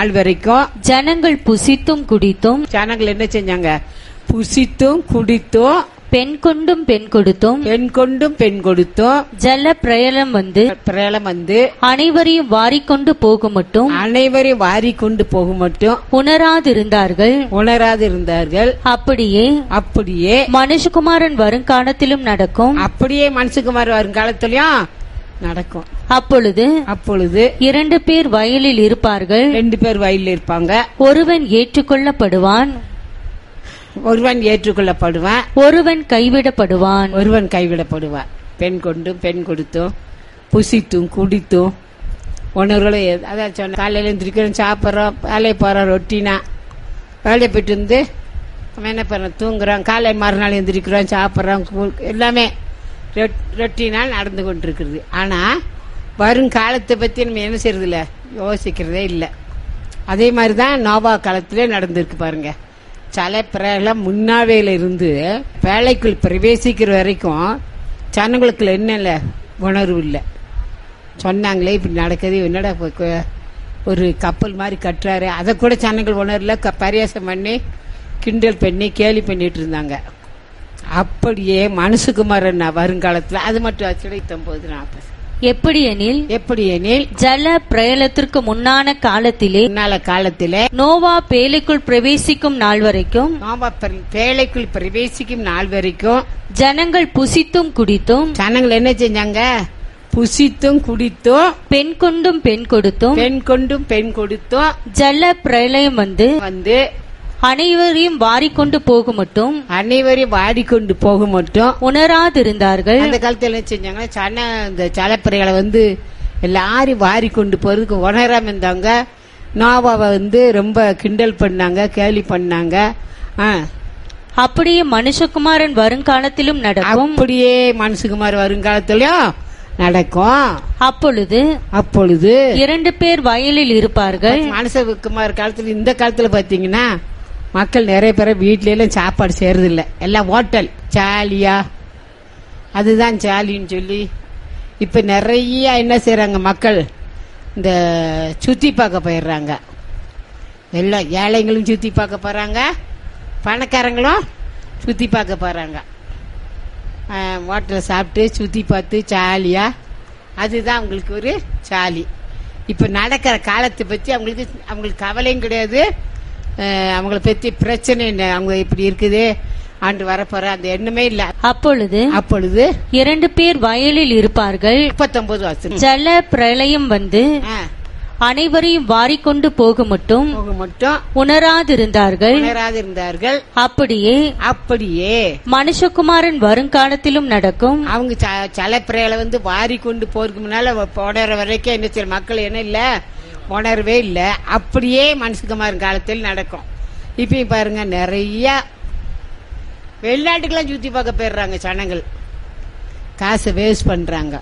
நாள் வரைக்கும் ஜனங்கள் புசித்தும் குடித்தும் ஜனங்கள் என்ன செஞ்சாங்க புசித்தும் குடித்தும் பெண் கொண்டும் பெண் கொடுத்தும் பெண் கொண்டும் பெண் கொடுத்தும் ஜல பிரயலம் வந்து பிரேலம் வந்து அனைவரையும் வாரிக்கொண்டு போகும் மட்டும் அனைவரையும் வாரி கொண்டு போக மட்டும் உணராதிருந்தார்கள் உணராது இருந்தார்கள் அப்படியே அப்படியே மனுஷகுமாரன் வருங்காலத்திலும் நடக்கும் அப்படியே மனசுக்குமார் வருங்காலத்திலயும் நடக்கும் அப்பொழுது அப்பொழுது இரண்டு பேர் வயலில் இருப்பார்கள் ரெண்டு பேர் வயலில் இருப்பாங்க ஒருவன் ஏற்றுக்கொள்ளப்படுவான் ஒருவன் ஏற்றுக்கொள்ளப்படுவான் ஒருவன் கைவிடப்படுவான் ஒருவன் கைவிடப்படுவான் பெண் கொண்டும் பெண் கொடுத்தும் புசித்தும் குடித்தும் உணர்வுகளும் எது- அதான் சொன்ன காலையில எழுந்திரிக்கிறோம் சாப்பிட்றோம் வேலையை போகிறோம் ரொட்டினா வேலையை போயிட்டு வந்து அவன் என்ன பண்ணுறோம் தூங்குறோம் காலை மறுநாள் எந்திரிக்கிறோம் சாப்பிட்றோம் எல்லாமே ரொட்- ரொட்டினால் நடந்து கொண்டிருக்கிறது ஆனால் வருங்காலத்தை பற்றி நம்ம என்ன செய்யறதில்ல யோசிக்கிறதே இல்லை அதே மாதிரி தான் நோபா காலத்திலே நடந்திருக்கு பாருங்க சில பிரேலம் முன்னாவேல இருந்து வேலைக்குள் பிரவேசிக்கிற வரைக்கும் ஜனங்களுக்குள்ள என்ன இல்லை உணர்வு இல்லை சொன்னாங்களே இப்படி நடக்குது என்னடா இப்ப கு- ஒரு கப்பல் மாதிரி கட்டுறாரு அதை கூட ஜனங்கள் உணரல க- பரியாசம் பண்ணி கிண்டல் பண்ணி கேலி பண்ணிட்டு இருந்தாங்க அப்படியே மனசுக்குமாரன் வருங்காலத்துல அது மட்டும் அச்சடித்தொன்பது நாற்பது எப்படி எனில் எப்படி எனில் ஜல பிரயலத்திற்கு முன்னான காலத்திலே முன்னால காலத்திலே நோவா பேலைக்குள் பிரவேசிக்கும் நாள் வரைக்கும் நோபா பெ- பேழைக்குள் பிரவேசிக்கும் நாள் வரைக்கும் ஜனங்கள் புசித்தும் குடித்தும் ஜனங்கள் என்ன செஞ்சாங்க புசித்தும் குடித்தும் பெண் கொண்டும் பெண் கொடுத்தும் பெண் கொண்டும் பெண் கொடுத்தும் ஜல பிரளயம் வந்து வந்து அனைவரையும் வாரிக்கொண்டு போகும் மட்டும் அனைவரையும் வாடிக்கொண்டு போக மட்டும் உணராதிருந்தார்கள் அந்த காலத்துல என்ன செஞ்சாங்கன்னா சன இந்த சலப்பறைகளை வந்து எல்லாரும் வாரி கொண்டு போறதுக்கு உணராம இருந்தாங்க நோவாவை வந்து ரொம்ப கிண்டல் பண்ணாங்க கேலி பண்ணாங்க ஆ, அப்படியே மனுஷகுமாரன் வருங்காலத்திலும் நடக்கும் அப்படியே மனசுக்குமார் வருங்காலத்திலயும் நடக்கும் அப்பொழுது அப்பொழுது இரண்டு பேர் வயலில் இருப்பார்கள் மனசுக்குமார் காலத்துல இந்த காலத்துல பாத்தீங்கன்னா மக்கள் நிறைய பேர் வீட்ல எல்லாம் சாப்பாடு செய்யறது இல்ல எல்லாம் ஹோட்டல் ஜாலியா அதுதான் ஜாலின்னு சொல்லி இப்ப நிறைய என்ன செய்றாங்க மக்கள் இந்த சுத்தி பார்க்க போயிடுறாங்க எல்லாம் ஏழைங்களும் சுத்தி பார்க்க போறாங்க பணக்காரங்களும் சுத்தி பார்க்க போறாங்க ஹோட்டலில் சாப்பிட்டு சுத்தி பார்த்து ஜாலியா அதுதான் அவங்களுக்கு ஒரு ஜாலி இப்ப நடக்கிற காலத்தை பத்தி அவங்களுக்கு அவங்களுக்கு கவலையும் கிடையாது அஹ், அவங்கள பத்தி பிரச்சனை என்ன அவங்க இப்படி இருக்குது ஆண்டு வரப்போற அந்த எண்ணமே இல்ல அப்பொழுது அப்பொழுது இரண்டு பேர் வயலில் இருப்பார்கள் முப்பத்தொன்பது வருஷம் ஜல பிரளயம் வந்து அனைவரையும் வாரிக்கொண்டு போகும் மட்டும் போக மட்டும் உணராதிருந்தார்கள் உணராது இருந்தார்கள் அப்படியே அப்படியே மனுஷகுமாரன் வருங்காலத்திலும் நடக்கும் அவங்க ச- சலப்பிரையில வந்து வாரி கொண்டு போறதுக்கு முன்னால உணர வரைக்கும் என்ன செய்ய மக்கள் என்ன இல்ல உணரவே இல்ல அப்படியே மனசுக்குமார் காலத்தில் நடக்கும் இப்பயும் பாருங்க நிறைய வெளிநாட்டுக்கெல்லாம் சுத்தி பார்க்க போயிடுறாங்க ஜனங்கள் காசை வேஸ்ட் பண்றாங்க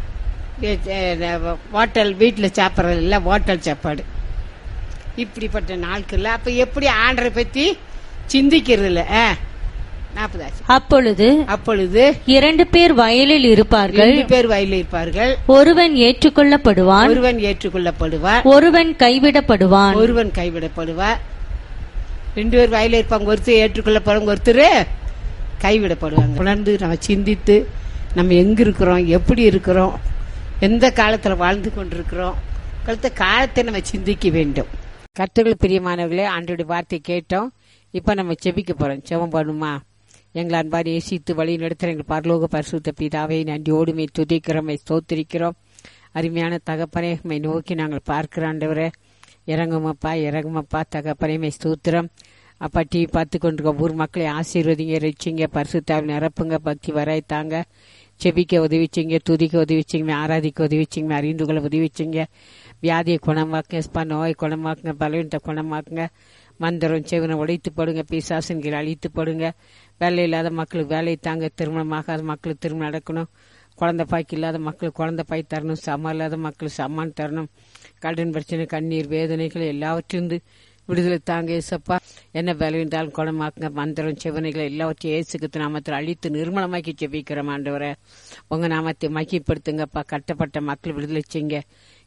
ஹோட்டல் வீட்டில் சாப்பிட்றது இல்லை ஹோட்டல் சாப்பாடு இப்படிப்பட்ட நாட்கள்ல அப்ப எப்படி ஆண்டரை பத்தி சிந்திக்கிறது இல்ல நாற்பதாச்சு அப்பொழுது அப்பொழுது இரண்டு பேர் வயலில் இருப்பார்கள் ரெண்டு பேர் வயலில் இருப்பார்கள் ஒருவன் ஏற்றுக்கொள்ளப்படுவான் ஒருவன் ஏற்றுக்கொள்ளப்படுவார் ஒருவன் கைவிடப்படுவான் ஒருவன் கைவிடப்படுவார் ரெண்டு பேர் வயலில் இருப்பாங்க ஒருத்தர் ஏற்றுக்கொள்ளப்படுவாங்க ஒருத்தர் கைவிடப்படுவாங்க உணர்ந்து நம்ம சிந்தித்து நம்ம எங்க இருக்கிறோம் எப்படி இருக்கிறோம் எந்த காலத்துல வாழ்ந்து கொண்டிருக்கிறோம் கழுத்த காலத்தை நம்ம சிந்திக்க வேண்டும் கர்த்தர்கள் பிரியமானவர்களே ஆண்டோட வார்த்தை கேட்டோம் இப்ப நம்ம செபிக்க போறோம் செபம் பண்ணுமா எங்களை அன்பார் ஏசித்து வழி நடத்துகிற எங்கள் பரலோக பரிசுத்த பிதாவை நன்றியோடு மே துதிக்கிறோம் மை ஸ்தோத்திரிக்கிறோம் அருமையான தகப்பனை மை நோக்கி நாங்கள் பார்க்கிறாண்டவரே இறங்குமப்பா இறங்குமப்பா தகப்பனை மை ஸ்தோத்திரம் அப்பா டிவி பார்த்து கொண்டிருக்க ஊர் மக்களை ஆசீர்வதிங்க ரசிச்சிங்க பரிசுத்தாவில் நிரப்புங்க பக்தி வராய்த்தாங்க செபிக்க உதவிச்சிங்க துதிக்க உதவிச்சிங்க ஆராதிக்க உதவிச்சிங்க அறிந்து கொள்ள உதவிச்சிங்க வியாதியை குணமாக்குங்க ஸ்பா நோய் குணமாக்குங்க பலவீனத்தை குணமாக்குங்க மந்திரம் செவனை உடைத்து போடுங்க பிசாசன்களை அழித்து போடுங்க வேலை இல்லாத மக்களுக்கு வேலை தாங்க திருமணமாகாத மக்களுக்கு திருமணம் நடக்கணும் குழந்தை பாய்க்கு இல்லாத மக்களுக்கு குழந்தை பாய் தரணும் சமம் இல்லாத மக்களுக்கு சமான் தரணும் கடன் பிரச்சனை கண்ணீர் வேதனைகள் எல்லாவற்றிலிருந்து விடுதலை தாங்க ஏசப்பா என்ன வேலை இருந்தாலும் குணமாக்குங்க மந்திரம் செவனைகளை எல்லாவற்றையும் ஏசுக்கு நாமத்தில் அழித்து நிர்மலமாக்கி ஜெபிக்கிறோம் ஆண்டவரை உங்க நாமத்தை மக்கிப்படுத்துங்கப்பா கட்டப்பட்ட மக்கள் விடுதலை செய்யுங்க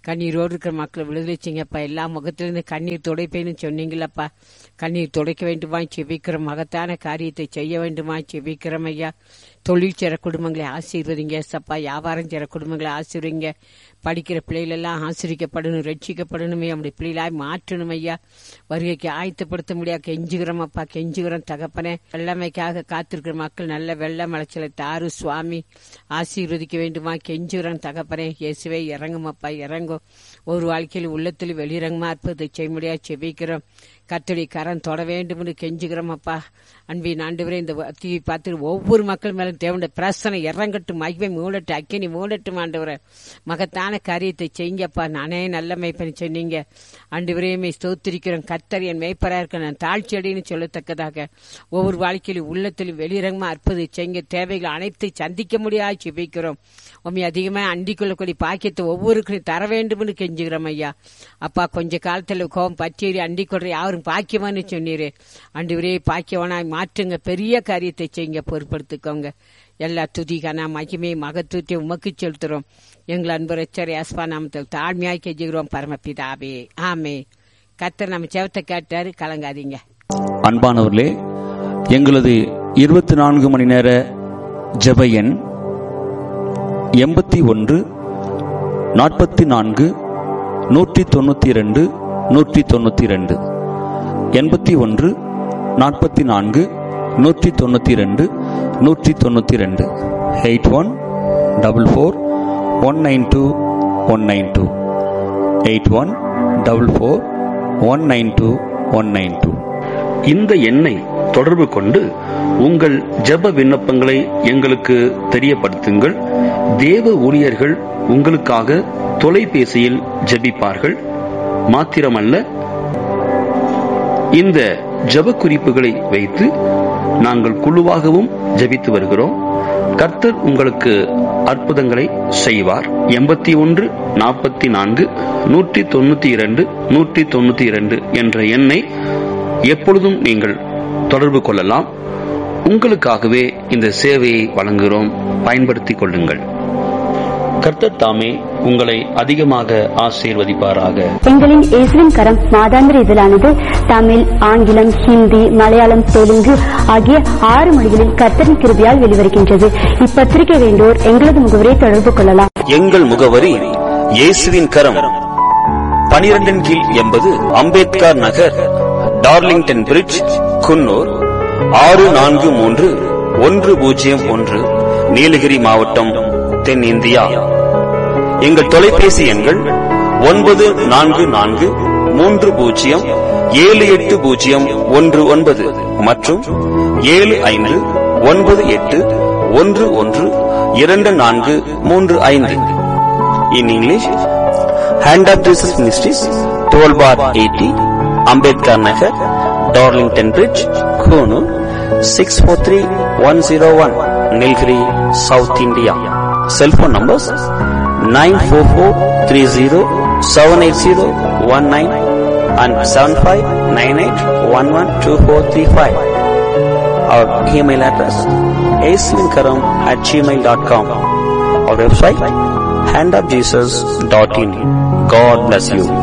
கண்ணீரோடு இருக்கிற மக்களை விடுதலை செய்யுங்கப்பா எல்லா முகத்திலிருந்து கண்ணீர் துடைப்பேன்னு சொன்னீங்களப்பா கண்ணீர் துடைக்க வேண்டுமா செபிக்கிற மகத்தான காரியத்தை செய்ய வேண்டுமா செபிக்கிறோம் ஐயா தொழில் செய்கிற குடும்பங்களை ஆசீர்வதிங்க சப்பா வியாபாரம் செய்கிற குடும்பங்களை ஆசீர்வதிங்க படிக்கிற பிள்ளைகளெல்லாம் ஆசிரிக்கப்படணும் ரட்சிக்கப்படணுமே அப்படி பிள்ளைகளாய் மாற்றணும் ஐயா வருகைக்கு ஆயத்தப்படுத்த முடியாது கெஞ்சுகிறோம் அப்பா கெஞ்சுகிறோம் தகப்பனே வெள்ளமைக்காக காத்திருக்கிற மக்கள் நல்ல வெள்ள மலைச்சலை தாரு சுவாமி ஆசீர்வதிக்க வேண்டுமா கெஞ்சுகிறோம் தகப்பனே இயேசுவே இறங்கும் அப்பா இறங்கும் ஒரு வாழ்க்கையில் உள்ளத்தில் வெளியிறங்குமா இருப்பதை செய்ய முடியாது செபிக்கிறோம் கத்தடி கரம் தொட வேண்டும் என்று கெஞ்சுகிறோம் அப்பா அன்பின் ஆண்டு இந்த தீவை பார்த்து ஒவ்வொரு மக்கள் மேலும் தேவனுடைய பிரசனை இறங்கட்டும் மகிமை மூடட்டும் அக்கினி மூடட்டும் ஆண்டவரை மகத்தான காரியத்தை செய்யுங்கப்பா நானே நல்ல மெய்ப்பனி சொன்னீங்க ஆண்டு விரையுமே ஸ்தோத்திரிக்கிறோம் கத்தர் என் மெய்ப்பரா இருக்க நான் தாழ்ச்சி அடின்னு சொல்லத்தக்கதாக ஒவ்வொரு வாழ்க்கையிலும் உள்ளத்தில் வெளியிறங்கமா அற்புதை செய்ய தேவைகள் அனைத்தை சந்திக்க முடியாது ஜெபிக்கிறோம் உண்மை அதிகமாக அண்டிக் கொள்ளக்கூடிய பாக்கியத்தை ஒவ்வொருக்கும் தர வேண்டும் என்று கெஞ்சுகிறோம் ஐயா அப்பா கொஞ்ச காலத்தில் கோபம் பச்சேரி அண்டிக் கொள்ற யாரும் பாக்கியமான்னு சொன்னீரே அண்டு விரையை பாக்கியவனாய் மாற்றுங்க பெரிய காரியத்தை செய்யுங்க பொருட்படுத்திக்கோங்க எல்லா துதிகான மகிமை மகத்துவத்தை உமக்கு செலுத்துறோம் எங்கள் அன்பு ரச்சர் யாஸ்பா நாமத்தில் தாழ்மையாய் கெஞ்சுகிறோம் பரமபிதாபே ஆமே கத்தர் நம்ம செவத்தை கேட்டாரு கலங்காதீங்க அன்பானவர்களே எங்களது இருபத்தி நான்கு மணி நேர ஜெப எண் எண்பத்தி ஒன்று நாற்பத்தி நான்கு நூற்றி தொண்ணூற்றி ரெண்டு நூற்றி தொண்ணூற்றி ரெண்டு எண்பத்தி ஒன்று நாற்பத்தி நான்கு நூற்றி தொண்ணூற்றி ரெண்டு நூற்றி தொண்ணூற்றி ரெண்டு eight one double four one nine two one nine two eight one double four one nine two one nine two இந்த எண்ணை தொடர்பு கொண்டு உங்கள் ஜெப விண்ணப்பங்களை எங்களுக்கு தெரியப்படுத்துங்கள் தேவ ஊழியர்கள் உங்களுக்காக தொலைபேசியில் ஜெபிப்பார்கள் மாத்திரமல்ல இந்த ஜெப குறிப்புகளை வைத்து நாங்கள் குழுவாகவும் ஜெபித்து வருகிறோம் கர்த்தர் உங்களுக்கு அற்புதங்களை செய்வார் எண்பத்தி ஒன்று நாற்பத்தி நான்கு நூற்றி தொண்ணூத்தி இரண்டு நூற்றி தொண்ணூத்தி இரண்டு என்ற எண்ணை எப்பொழுதும் நீங்கள் தொடர்பு கொள்ளலாம் உங்களுக்காகவே இந்த சேவையை வழங்குகிறோம் பயன்படுத்திக் கொள்ளுங்கள் கர்த்தர் தாமே உங்களை அதிகமாக ஆசீர்வதிப்பாராக எங்களின் இயேசுவின் கரம் மாதாந்திர இதழானது தமிழ் ஆங்கிலம் ஹிந்தி மலையாளம் தெலுங்கு ஆகிய ஆறு மொழிகளில் கர்த்தரின் கிருபியால் வெளிவருகின்றது இப்பத்திரிகை வேண்டோர் எங்களது முகவரை தொடர்பு கொள்ளலாம் எங்கள் முகவரி இயேசுவின் கரம் பனிரெண்டின் கீழ் எண்பது அம்பேத்கர் நகர் டார்லிங்டன் பிரிட்ஜ் குன்னூர் ஆறு நான்கு மூன்று ஒன்று பூஜ்ஜியம் ஒன்று நீலகிரி மாவட்டம் தென்னிந்தியா எங்கள் தொலைபேசி எண்கள் ஒன்பது நான்கு நான்கு மூன்று பூஜ்ஜியம் ஏழு எட்டு பூஜ்ஜியம் ஒன்று ஒன்பது மற்றும் ஏழு ஐந்து ஒன்பது எட்டு ஒன்று ஒன்று இரண்டு நான்கு மூன்று ஐந்து in English hand of Jesus ministries twelve bar eighty Ambedkar Nagar Darlington Bridge Coonoor six four three one zero one Nilgiri South India cell phone numbers nine four four three zero seven eight zero one nine and seven five nine eight one one two four three five our email address aswinkaram at gmail.com our website handofjesus.in god bless you